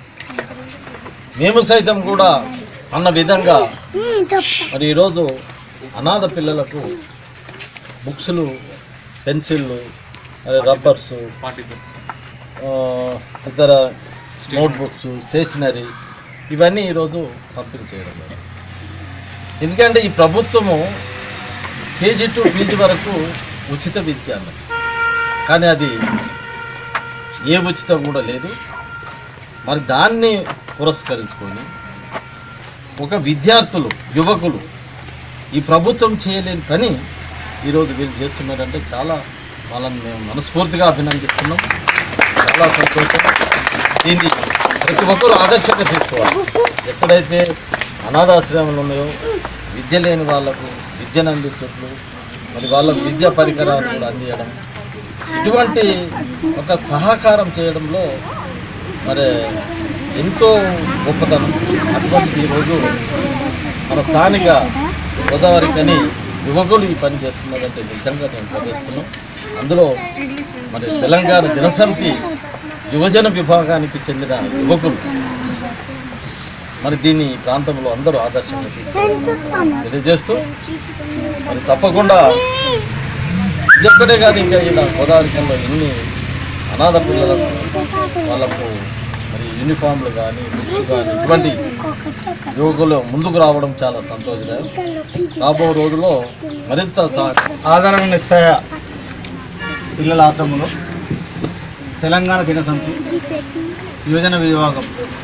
మేము సైతం కూడా అన్న విధంగా మరి ఈరోజు అనాథ పిల్లలకు బుక్స్లు పెన్సిళ్ళు మరి రబ్బర్సు ఆ, ఇతర నోట్బుక్స్ స్టేషనరీ ఇవన్నీ ఈరోజు పంపిణీ చేయడం జరిగింది. ఎందుకంటే ఈ ప్రభుత్వము కేజీ టు పీజీ వరకు ఉచిత విద్య అన్నది కానీ అది ఏ ఉచితం కూడా లేదు మరి దాన్ని పురస్కరించుకొని ఒక విద్యార్థులు యువకులు ఈ ప్రభుత్వం చేయలేని పని ఈరోజు వీళ్ళు చేస్తున్నారంటే చాలా వాళ్ళని మేము మనస్ఫూర్తిగా అభినందిస్తున్నాం చాలా సంతోషం దీన్ని ప్రతి ఒక్కరూ ఆదర్శంగా తీసుకోవాలి ఎక్కడైతే అనాథాశ్రమాలు ఉన్నాయో విద్య లేని వాళ్ళకు విద్యను అందించట్లు మరి వాళ్ళకు విద్యా పరికరాలు కూడా అందించడం ఇటువంటి ఒక సహకారం చేయడంలో మరి ఎంతో గొప్పతనం అటువంటి ఈరోజు మన స్థానిక గోదావరి కని యువకులు ఈ పని చేస్తున్నారంటే నిజంగా నేను గర్విస్తున్నాం అందులో మరి తెలంగాణ జనసమితి యువజన విభాగానికి చెందిన యువకులు మరి దీన్ని ఈ ప్రాంతంలో అందరూ ఆదర్శంగా తీసుకోవాలని తెలియజేస్తూ మరి తప్పకుండా ఇదొక్కటే కాదు ఇంకా ఇలా గోదావరి కల్లో ఎన్ని అనాథ పిల్లలకు వాళ్ళకు మరి యూనిఫామ్లు కానీ బుక్స్ కానీ ఇటువంటి యువకులు ముందుకు రావడం చాలా సంతోషకరం రాబో రోజుల్లో మరింత సహకారం ఆదరణ నిశ్చయ పిల్లల ఆశ్రమంలో తెలంగాణ దినసమితి యువజన విభాగం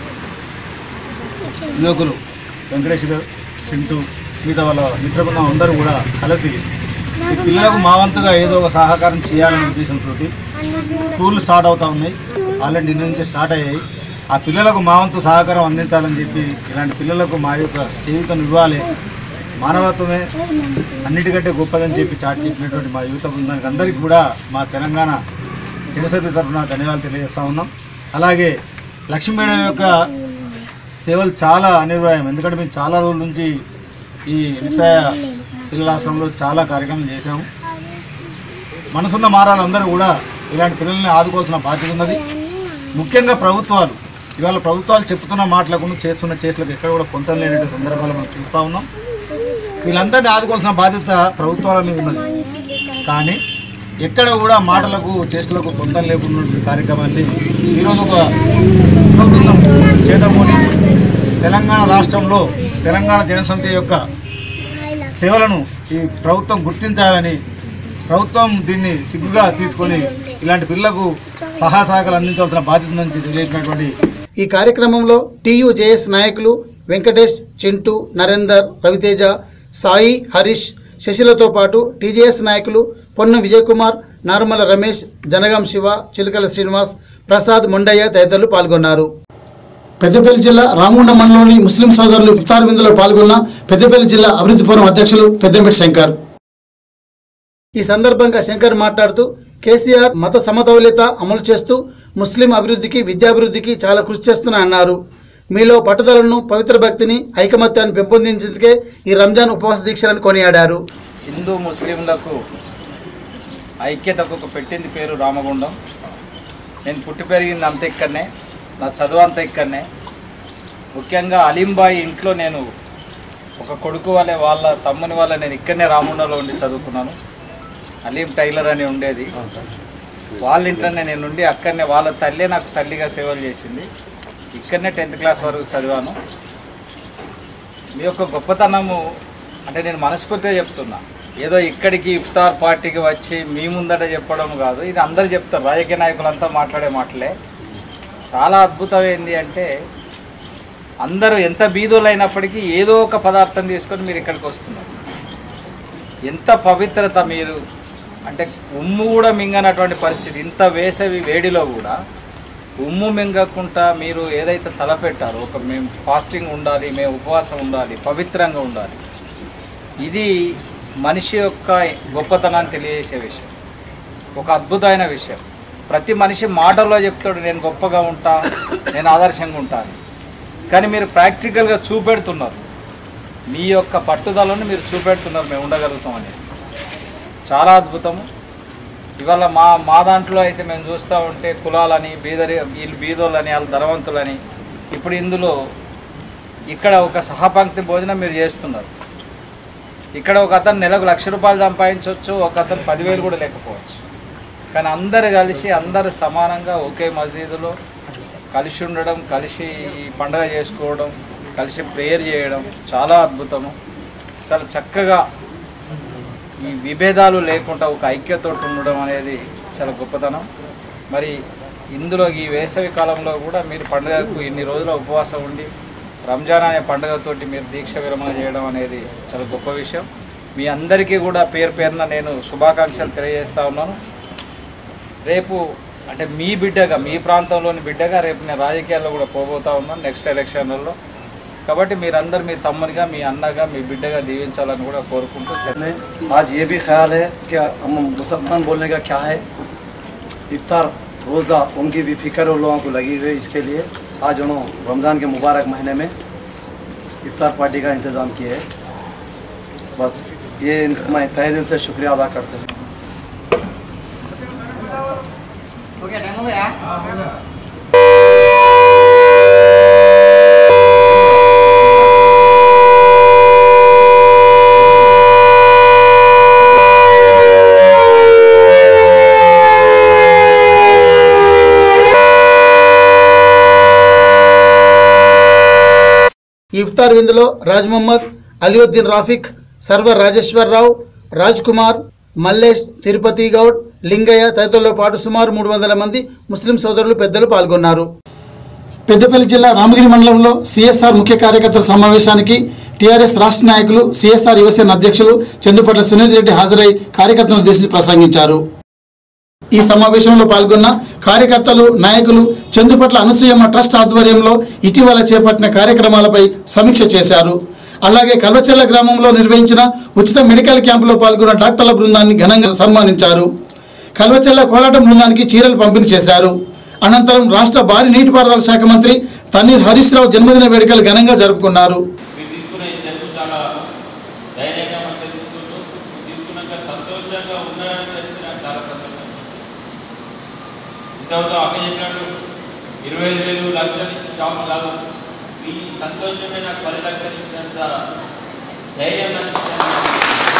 యువకులు వెంకటేష్ గారు చింటూ మిగతా వాళ్ళ మిత్రబృందం అందరూ కూడా కలిసి ఈ పిల్లలకు మా వంతుగా ఏదో ఒక సహకారం చేయాలనే ఉద్దేశంతో స్కూళ్ళు స్టార్ట్ అవుతా ఉన్నాయి ఆల్రెడీ నిన్న నుంచే స్టార్ట్ అయ్యాయి ఆ పిల్లలకు మా వంతు సహకారం అందించాలని చెప్పి ఇలాంటి పిల్లలకు మా యొక్క జీవితం ఇవ్వాలి మానవత్వమే అన్నిటికంటే గొప్పదని చెప్పి చాటి చెప్పినటువంటి మా యువత బృందానికి అందరికీ కూడా మా తెలంగాణ జనసభ్య తరఫున ధన్యవాదాలు తెలియజేస్తా ఉన్నాం అలాగే లక్ష్మీ మేడం యొక్క సేవలు చాలా అనివార్యం ఎందుకంటే మేము చాలా రోజుల నుంచి ఈ నిస్సహాయ పిల్లల ఆశ్రమంలో చాలా కార్యక్రమాలు చేశాము మనసున్న మారాలందరూ కూడా ఇలాంటి పిల్లల్ని ఆదుకోవాల్సిన బాధ్యత ఉన్నది ముఖ్యంగా ప్రభుత్వాలు ఇవాళ ప్రభుత్వాలు చెప్తున్న మాటలకు చేస్తున్న చేతులకు ఎక్కడ కూడా పొంతం లేని సందర్భాలు మనం చూస్తూ ఉన్నాం వీళ్ళందరినీ ఆదుకోవాల్సిన బాధ్యత ప్రభుత్వాల మీద ఉన్నది కానీ ఎక్కడ కూడా మాటలకు చేతులకు పొంతం లేకుండా కార్యక్రమాన్ని ఈరోజు ఒక యువ బృందం చేతమూని తెలంగాణ రాష్ట్రంలో తెలంగాణ జనసమితి యొక్క సేవలను ఈ ప్రభుత్వం గుర్తించాలని ప్రభుత్వం దీన్ని సిగ్గుగా తీసుకొని ఇలాంటి పిల్లలకు సహాయ సహకారాలు అందించాల్సిన బాధ్యత నుంచి తెలియజేసినటువంటి ఈ కార్యక్రమంలో టీయూజేఎస్ నాయకులు వెంకటేష్ చింటూ నరేందర్ రవితేజ సాయి హరీష్ శశిలతో పాటు టీజేఎస్ నాయకులు పొన్నం విజయకుమార్ నార్మల రమేష్ జనగాం శివ చిలకల శ్రీనివాస్ ప్రసాద్ మొండయ్య తదితరులు పాల్గొన్నారు పెద్దపల్లి జిల్లా రామగుండ మండలంలోని ముస్లిం సోదరులు ఇఫ్తార్ విందులో పాల్గొన్న పెద్దపల్లి జిల్లా అభివృద్ధి ఫోరం అధ్యక్షులు పెద్దంపేటి శంకర్ ఈ సందర్భంగా శంకర్ మాట్లాడుతూ కేసీఆర్ మత సమతౌల్యత అమలు చేస్తూ ముస్లిం అభివృద్ధికి విద్యాభివృద్ధికి చాలా కృషి చేస్తున్నా అన్నారు మీలో పట్టుదలను పవిత్ర భక్తిని ఐకమత్యాన్ని పెంపొందించేందుకే ఈ రంజాన్ ఉపవాస దీక్షలను కొనియాడారు హిందూ ముస్లింలకు ఐక్యతకు ఒక పెట్టింది పేరు రామగుండం నేను పుట్టి పెరిగింది అంత ఇక్కడనే నా చదువు అంతా ఇక్కడనే ముఖ్యంగా అలీంబాయి ఇంట్లో నేను ఒక కొడుకు వాళ్ళే వాళ్ళ తమ్ముని వల్ల నేను ఇక్కడనే రామగుండంలో ఉండి చదువుకున్నాను అలీం టైలర్ అని ఉండేది వాళ్ళ ఇంట్లోనే నేను ఉండి అక్కడనే వాళ్ళ తల్లే నాకు తల్లిగా సేవలు చేసింది ఇక్కడనే టెన్త్ క్లాస్ వరకు చదివాను మీ యొక్క గొప్పతనము అంటే నేను మనస్ఫూర్తిగా చెప్తున్నా ఏదో ఇక్కడికి ఇఫ్తార్ పార్టీకి వచ్చి మీ ముందట చెప్పడం కాదు ఇది అందరు చెప్తారు రాజకీయ నాయకులంతా మాట్లాడే మాటలే చాలా అద్భుతం ఏంటి అంటే అందరూ ఎంత బీదోలు అయినప్పటికీ ఏదో ఒక పదార్థం తీసుకొని మీరు ఇక్కడికి వస్తున్నారు ఎంత పవిత్రత మీరు అంటే ఉమ్ము కూడా మింగనటువంటి పరిస్థితి ఇంత వేసవి వేడిలో కూడా ఉమ్ము మింగకుండా మీరు ఏదైతే తలపెట్టారో ఒక మేము ఫాస్టింగ్ ఉండాలి మేము ఉపవాసం ఉండాలి పవిత్రంగా ఉండాలి ఇది మనిషి యొక్క గొప్పతనాన్ని తెలియజేసే విషయం ఒక అద్భుతమైన విషయం ప్రతి మనిషి మాటల్లో చెప్తాడు నేను గొప్పగా ఉంటా నేను ఆదర్శంగా ఉంటాను కానీ మీరు ప్రాక్టికల్గా చూపెడుతున్నారు మీ యొక్క పట్టుదలను మీరు చూపెడుతున్నారు మేము ఉండగలుగుతామని చాలా అద్భుతము ఇవాళ మా మా దాంట్లో అయితే మేము చూస్తూ ఉంటే కులాలని బీదరి వీళ్ళు బీదోళ్ళని వాళ్ళు ధనవంతులని ఇప్పుడు ఇందులో ఇక్కడ ఒక సహపంక్తి భోజనం మీరు చేస్తున్నారు ఇక్కడ ఒక అతను నెలకు లక్ష రూపాయలు సంపాదించవచ్చు ఒక అతను పదివేలు కూడా లేకపోవచ్చు కానీ అందరు కలిసి అందరు సమానంగా ఒకే మసీదులో కలిసి ఉండడం కలిసి ఈ పండగ చేసుకోవడం కలిసి ప్రేయర్ చేయడం చాలా అద్భుతము చాలా చక్కగా ఈ విభేదాలు లేకుండా ఒక ఐక్యతో ఉండడం అనేది చాలా గొప్పతనం మరి ఇందులో ఈ వేసవి కాలంలో కూడా మీరు పండుగకు ఇన్ని రోజుల ఉపవాసం ఉండి రంజాన్ అనే పండుగతోటి మీరు దీక్ష విరమణ చేయడం అనేది చాలా గొప్ప విషయం మీ అందరికీ కూడా పేరు పేరున నేను శుభాకాంక్షలు తెలియజేస్తా ఉన్నాను రేపు అంటే మీ బిడ్డగా మీ ప్రాంతంలోని బిడ్డగా రేపు నేను రాజకీయాల్లో కూడా పోబోతా ఉన్నాను నెక్స్ట్ ఎలక్షన్లలో కాబట్టి మీరందరూ మీ తమ్మునిగా మీ అన్నగా మీ బిడ్డగా దీవించాలని కూడా కోరుకుంటూ సెలవు. आज ये भी ख्याल है कि हम मुसलमान बोलने का क्या है इफ्तार रोज़ा उनकी भी फिक्र उन लोगों को लगी हुई है इसके लिए आज उन्होंने रमज़ान के मुबारक महीने में इफ्तार पार्टी का इंतज़ाम किए है बस ये इनका मैं तहे दिल से शुक्रिया अदा करता हूँ ఈ ఇఫ్తార్ విందులో రాజ్ మహమ్మద్ అలియుద్దీన్ రాఫిక్ సర్వర్ రాజేశ్వరరావు రాజ్ కుమార్ మల్లేష్ తిరుపతి గౌడ్ లింగయ్య తదితరులతో పాటు సుమారు మూడు వందల మంది ముస్లిం సోదరులు పెద్దలు పాల్గొన్నారు పెద్దపల్లి జిల్లా రామగిరి మండలంలో సిఎస్ఆర్ ముఖ్య కార్యకర్తల సమావేశానికి టీఆర్ఎస్ రాష్ట్ర నాయకులు సిఎస్ఆర్ యువసేన అధ్యక్షులు చందుపట్ల సునీల్ రెడ్డి హాజరై కార్యకర్తలను ఉద్దేశించి ప్రసంగించారు ఈ సమావేశంలో పాల్గొన్న కార్యకర్తలు నాయకులు చందుపట్ల అనసూయమ్మ ట్రస్ట్ ఆధ్వర్యంలో ఇటీవల చేపట్టిన కార్యక్రమాలపై సమీక్ష చేశారు అలాగే కల్వచెల్ల గ్రామంలో నిర్వహించిన ఉచిత మెడికల్ క్యాంపులో పాల్గొన్న డాక్టర్ల బృందాన్ని ఘనంగా సన్మానించారు కల్వచెల్ల కోలాటం బృందానికి చీరలు పంపిణీ చేశారు అనంతరం రాష్ట్ర భారీ నీటిపారుదల శాఖ మంత్రి తన్నీర్ హరీష్ రావు జన్మదిన వేడుకలు ఘనంగా జరుపుకున్నారు మీరు తీసుకున్న ఈ స్టెప్ చాలా ధైర్యంగా మనం తీసుకుంటూ తీసుకున్నాక సంతోషంగా ఉన్నారని తెలిసి నాకు చాలా సంతోషం ఇంతవరకు అక్క చెప్పినట్టు ఇరవై ఐదు వేలు లక్షలు ఇచ్చి జాబ్ కాదు ఈ సంతోషమే నాకు పది లక్షలు ఇచ్చినంత ధైర్యం నాకు ఇచ్చినంత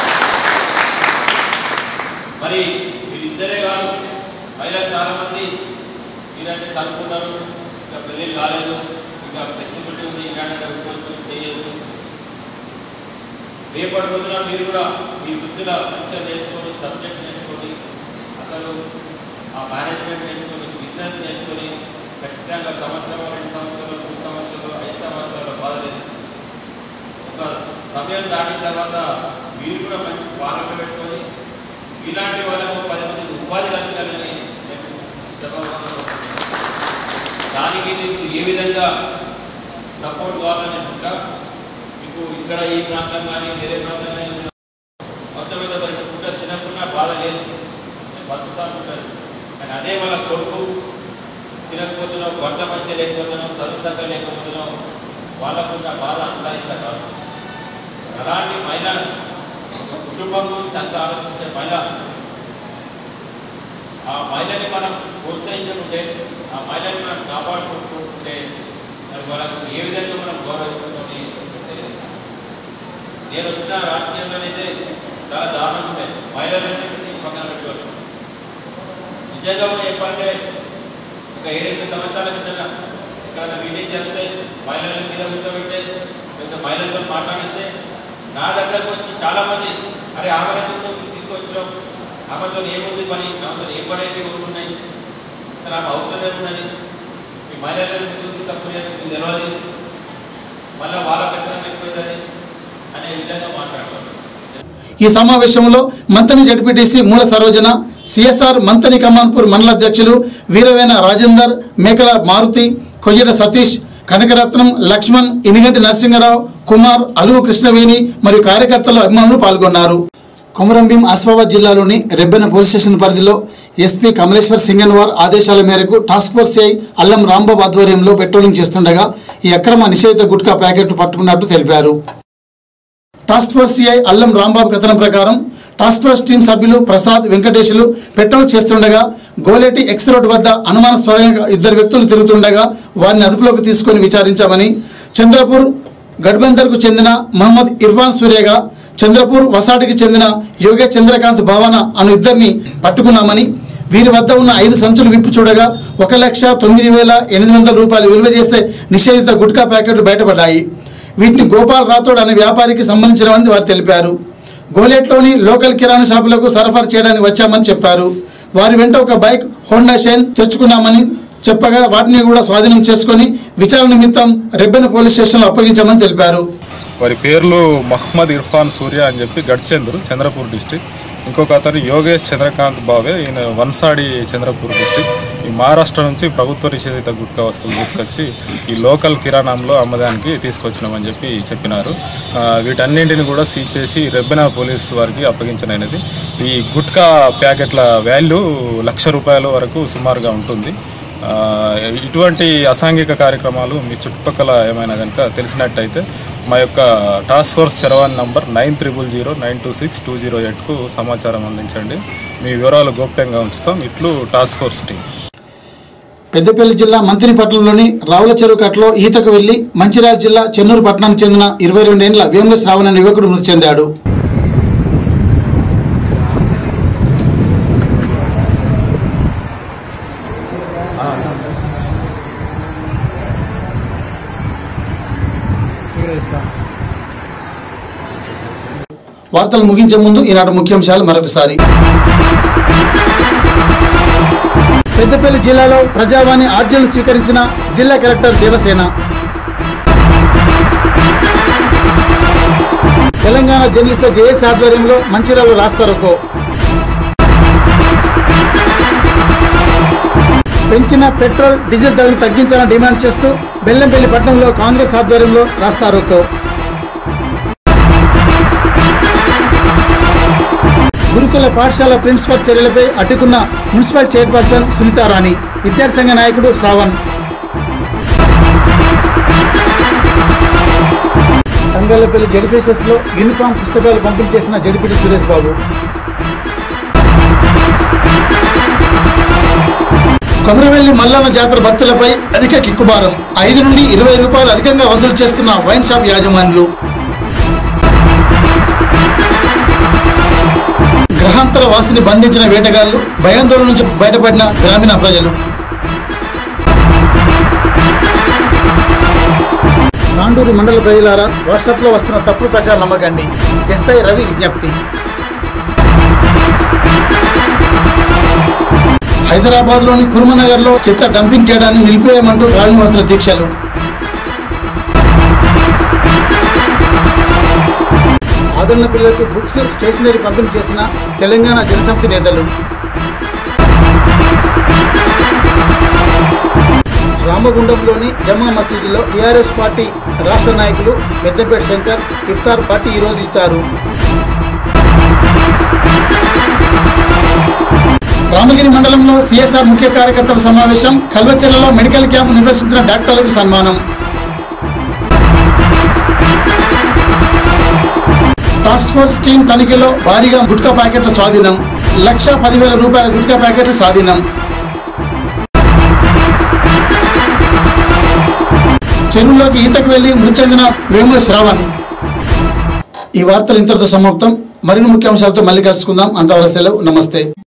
మరి వీరిద్దరే కాదు మహిళలు చాలా మంది మీరంటే కలుపుకున్నారు ఇంకా పెళ్ళిళ్ళు కాలేదు ఇంకా ఫ్లెక్సిబిలిటీ ఉంది ఇలాంటి ఉద్యోగం చేయొచ్చు రేపటి రోజున మీరు కూడా మీ వృత్తిల మంచిగా నేర్చుకొని సబ్జెక్ట్ నేర్చుకొని అసలు ఆ మేనేజ్మెంట్ నేర్చుకొని బిజినెస్ నేర్చుకొని ఖచ్చితంగా సంవత్సరం రెండు సంవత్సరాలు మూడు సంవత్సరాలు ఐదు సంవత్సరాల బాధ లేదు ఒక సమయం దాటిన తర్వాత మీరు కూడా మంచి పాలన పెట్టుకొని ఇలాంటి వాళ్ళకు పది మందికి ఉపాధి లభించాలని నేను సభాముఖంగా దానికి మీకు ఏ విధంగా సపోర్ట్ కావాలని ఉంటా మీకు ఇక్కడ ఈ ప్రాంతం కానీ వేరే ప్రాంతం కానీ అవసరమైన మరి ఫుడ్ తినకుండా బాధ లేదు నేను బతుకుతా ఉంటాను కానీ అదే వాళ్ళ కొడుకు తినకపోతున్నావు భర్త మంచి లేకపోతున్నావు చదువుతాక లేకపోతున్నావు వాళ్ళకున్న బాధ అంతా ఇంత కాదు అలాంటి మహిళ ఒక కుటుంబం గురించి అంత ఆలోచించే మహిళ ఆ మహిళని మనం ప్రోత్సహించుకుంటే ఆ మహిళని మనం కాపాడుకుంటుంటే మరి వాళ్ళకు ఏ విధంగా మనం గౌరవిస్తుందని తెలియదు నేను వచ్చిన రాజకీయంలోనైతే చాలా దారుణంగా ఉంటాయి మహిళలన్నింటినీ పక్కన పెట్టుకోవాలి నిజంగా కూడా చెప్పాలంటే ఒక ఏడెనిమిది సంవత్సరాల కింద ఇక్కడ మీటింగ్ చేస్తే మహిళల మీద కూర్చోబెట్టే లేదా మహిళలతో మాట్లాడిస్తే నా దగ్గరకు వచ్చి చాలా మంది అరే ఆమె తీసుకొచ్చినాం ఆమెతో ఏముంది పని ఆమెతో ఏ పని అయితే ఉన్నాయి అసలు ఆమె అవసరం ఏమున్నది మీ మహిళలను ఎందుకు తప్పు లేదు మీకు తెలియదు మళ్ళీ వాళ్ళ పెత్తనం ఎక్కువైందని అనే విధంగా మాట్లాడతారు ఈ సమావేశంలో మంతని జడ్పీటీసీ మూల సరోజన సిఎస్ఆర్ మంతని కమాన్పూర్ మండల అధ్యక్షులు వీరవేన రాజేందర్ మేకల మారుతి కొయ్యడ సతీష్ కనకరత్నం లక్ష్మణ్ ఇనిగంటి నరసింహరావు కుమార్ అలువు కృష్ణవేణి మరియు కార్యకర్తలు అభిమానులు పాల్గొన్నారు కొమరంభీం ఆసిఫాబాద్ జిల్లాలోని రెబ్బెన పోలీస్ స్టేషన్ పరిధిలో ఎస్పీ కమలేశ్వర్ సింగన్వార్ ఆదేశాల మేరకు టాస్క్ ఫోర్స్ సిఐ అల్లం రాంబాబు ఆధ్వర్యంలో పెట్రోలింగ్ చేస్తుండగా ఈ అక్రమ నిషేధిత గుట్కా ప్యాకెట్ పట్టుకున్నట్టు తెలిపారు టాస్క్ ఫోర్స్ సిఐ అల్లం రాంబాబు కథనం ప్రకారం టాస్క్ ఫోర్స్ టీం సభ్యులు ప్రసాద్ వెంకటేశులు పెట్రోల్ చేస్తుండగా గోలేటి ఎక్స్ రోడ్ వద్ద అనుమానాస్పదంగా ఇద్దరు వ్యక్తులు తిరుగుతుండగా వారిని అదుపులోకి తీసుకొని విచారించామని చంద్రపూర్ గడ్బందర్కు చెందిన మహమ్మద్ ఇర్ఫాన్ సూర్యగా చంద్రపూర్ వసాటికి చెందిన యోగే చంద్రకాంత్ భావన అను ఇద్దరిని పట్టుకున్నామని వీరి వద్ద ఉన్న ఐదు సంచులు విప్పు చూడగా ఒక లక్ష తొమ్మిది వేల ఎనిమిది వందల రూపాయలు విలువ చేసే నిషేధిత గుట్కా ప్యాకెట్లు బయటపడ్డాయి వీటిని గోపాల్ రాథోడ్ అనే వ్యాపారికి సంబంధించినవని వారు తెలిపారు గోలెట్లోని లోకల్ కిరాణా షాపులకు సరఫరా చేయడానికి వచ్చామని చెప్పారు వారి వెంట ఒక బైక్ హోండా షైన్ తెచ్చుకున్నామని చెప్పగా వాటిని కూడా స్వాధీనం చేసుకొని విచారణ నిమిత్తం రెబ్బెన పోలీస్ స్టేషన్లో అప్పగించామని తెలిపారు వారి పేర్లు మహమ్మద్ ఇర్ఫాన్ సూర్య అని చెప్పి గడ్చంద్రు చంద్రపూర్ డిస్టిక్ ఇంకొక అతను యోగేష్ చంద్రకాంత్ బావే ఈయన వన్సాడి చంద్రపూర్ డిస్టిక్ ఈ మహారాష్ట్ర నుంచి ప్రభుత్వ నిషేధిత గుట్కా వస్తువులు తీసుకొచ్చి ఈ లోకల్ కిరాణంలో అమ్మదానికి తీసుకొచ్చినామని చెప్పి చెప్పినారు ఆ, వీటన్నింటిని కూడా సీజ్ చేసి రెబ్బెన పోలీస్ వారికి అప్పగించనైనది ఈ గుట్కా ప్యాకెట్ల వాల్యూ లక్ష రూపాయల వరకు సుమారుగా ఉంటుంది ఆ, ఇటువంటి అసాంఘిక కార్యక్రమాలు మీ చుట్టుపక్కల ఏమైనా కనుక తెలిసినట్టయితే మా యొక్క టాస్క్ ఫోర్స్ చరవాన్ number nine triple zero nine two six two zero ఎయిట్కు సమాచారం అందించండి మీ వివరాలు గోప్యంగా ఉంచుతాం ఇట్లు టాస్క్ ఫోర్స్ టీం పెద్దపల్లి జిల్లా మంత్రిపట్నంలోని రావుల చెరువు కట్టలో ఈతకు వెళ్లి మంచిర్యాల జిల్లా చెన్నూరు పట్టణానికి చెందిన ఇరవై రెండేళ్ల వేముల శ్రావణ అనే యువకుడు మృతి చెందాడు వార్తలు ముగించే ముందు ఈనాటి ముఖ్యాంశాలు మరొకసారి పెద్దపల్లి జిల్లాలో ప్రజావాణి ఆర్జీలను స్వీకరించిన జిల్లా కలెక్టర్ దేవసేన తెలంగాణ జర్నలిస్టుల జేఏసీ ఆధ్వర్యంలో మంచిర్యాల రాస్తారోకో పెంచిన పెట్రోల్ డీజిల్ ధరలు తగ్గించాలని డిమాండ్ చేస్తూ బెల్లంపల్లి పట్టణంలో కాంగ్రెస్ ఆధ్వర్యంలో రాస్తారోకో గురుకుల పాఠశాల ప్రిన్సిపల్ చర్యలపై అడ్డుకున్న మున్సిపల్ చైర్పర్సన్ సునీతారాణి విద్యార్థి సంఘ నాయకుడు శ్రావణ్ తంగళ్లపల్లి జడ్పీసెస్ లో యూనిఫామ్ పుస్తకాలు పంపిణీ చేసిన జడిపిటి సురేష్ బాబు కొమరవెల్లి మల్లన్న జాతర భక్తులపై అధిక కిక్కుబారం ఐదు నుండి ఇరవై రూపాయలు అధికంగా వసూలు చేస్తున్న వైన్ షాప్ యాజమానులు గ్రహాంతర వాసిని బంధించిన వేటగాళ్లు భయాందోళన నుంచి బయటపడిన గ్రామీణ ప్రజలు తాండూరు మండల ప్రజలారా వాట్సాప్లో వస్తున్న తప్పుడు ప్రచారం నమ్మకండి ఎస్ఐ రవి విజ్ఞప్తి హైదరాబాద్లోని కుర్మనగర్లో చెత్త డంపింగ్ చేయడాన్ని నిలిపివేయమంటూ కాలనీ వస్త్ర దీక్షలు ఆదరణ పిల్లలకు బుక్స్ స్టేషనరీ పంపిణీ చేసిన తెలంగాణ జనసమితి నేతలు రామగుండంలోని జమా మసీదులో టీఆర్ఎస్ పార్టీ రాష్ట్ర నాయకులు పెద్దపేట శంకర్ ఇఫ్తార్ పార్టీ ఈరోజు ఇచ్చారు రామగిరి మండలంలో సిఎస్ఆర్ ముఖ్య కార్యకర్తల సమావేశం కల్వచెర్లలో మెడికల్ క్యాంప్ నిర్వహించిన డాక్టర్లకు సన్మానం టాస్క్ ఫోర్స్ టీం తనిఖీలో భారీగా గుట్కా ప్యాకెట్ల స్వాధీనం లక్ష పదివేల రూపాయల గుట్కా ప్యాకెట్ల స్వాధీనం చెరువులోకి ఈతకు వెళ్లి మృతి చెందిన వేముల శ్రావణ్ ఈ వార్తలు ఇంతటితో సమాప్తం మరిన్ని ముఖ్యాంశాలతో మళ్ళీ కలుసుకుందాం అంతవరకు సెలవు నమస్తే